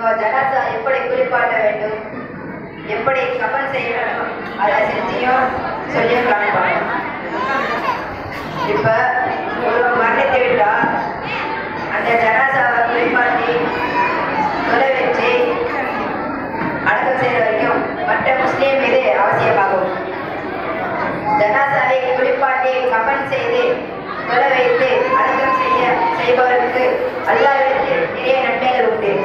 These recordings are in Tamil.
இப்போ ஜனாசா எப்படி குளிப்பாட்ட வேண்டும் எப்படி கபன் செய்ய வேண்டும் அதை செஞ்சியும் சொல்லியும் காமிப்பாங்க இப்ப ஒருவர் மரணித்து விட்டா அந்த ஜனாசாவை குளிப்பாட்டி தொலை வச்சு அடக்கம் செய்யற வரைக்கும் மற்ற முஸ்லீம் மீது அவசியமாகும் ஜனாசாவை குளிப்பாட்டி கபன் செய்து தொலை வைத்து அடக்கம் செய்ய செய்பவருக்கு அல்லாவிற்கு நிறைய நன்மைகள் உண்டு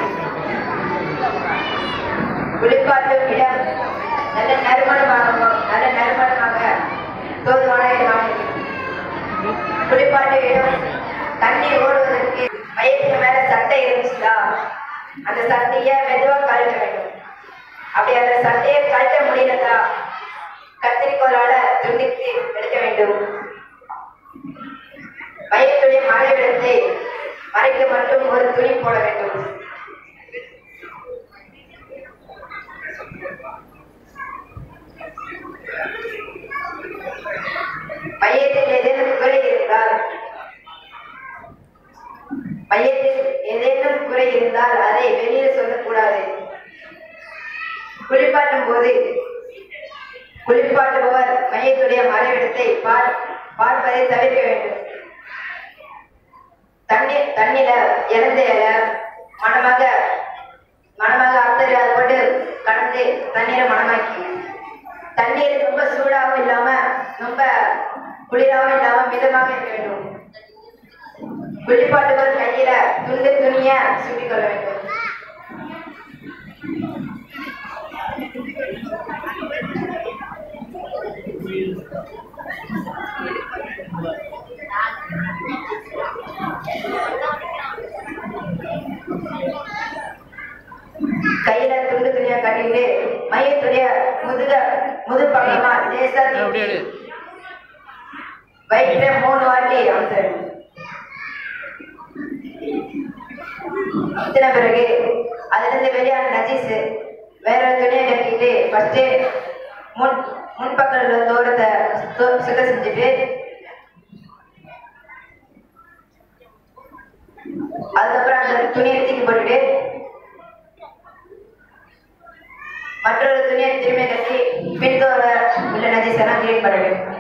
குளிப்பாட்டும் இடம் நல்ல நறுமணமாக நல்ல நறுமணமாக தோதுவான இடமாக இருக்கும். குளிப்பாட்டும் இடம் தண்ணீர் ஓடுவதற்கு வயிற்றுக்கு மேல சட்டை இருந்துச்சுதா அந்த சட்டையை மெதுவா கழட்ட வேண்டும் அப்படி அந்த சட்டையை கழட்ட முடியலதா கத்திரிக்கோலால துண்டித்து எடுக்க வேண்டும் வயிற்றுடைய மறைவிடத்தை மறைக்க மட்டும் ஒரு துணி போட வேண்டும் மையத்தில் ஏதேனும் குறை இருந்தால் மையத்தில் ஏதேனும் குறை இருந்தால் அதை வெளியே சொல்லக்கூடாது குளிப்பாட்டும் போது குளிப்பாட்டுபவர் மையத்துடைய மறைவிடத்தை பார் பார்ப்பதை தவிர்க்க வேண்டும் தண்ணீர் தண்ணில இறந்த இலை மணமாக மணமாக அத்தர் அதை போட்டு கலந்து தண்ணீரை மணமாக்கி தண்ணீர் ரொம்ப சூடாகவும் இல்லாம ரொம்ப குளிராகவும் இல்லாம மிதமாக இருக்க வேண்டும் குளிப்பாட்டுவர் கையில துண்டு துணிய சுட்டிக்கொள்ள வேண்டும் கையில துண்டு துணியா கட்டிட்டு மையத்துடைய முதுக முது பக்கமா லேசா அப்படியே எடு. வயிற்றுல மூணு வாட்டி அமுத்தணும் அமுத்தின பிறகு அதுல இருந்து வெளியான நஜீஸ் வேற ஒரு துணியை கட்டிட்டு ஃபர்ஸ்ட் முன் முன்பக்கத்தில் உள்ள தோரத்தை சு- சுத்தம் செஞ்சுட்டு அதுக்கப்புறம் அந்த துணியை தூக்கி போட்டுட்டு மற்றொரு துணியை திரும்பி கட்டி பின்தோர உள்ள நஜீஸ் எல்லாம் கிளீன் பண்ண வேண்டும்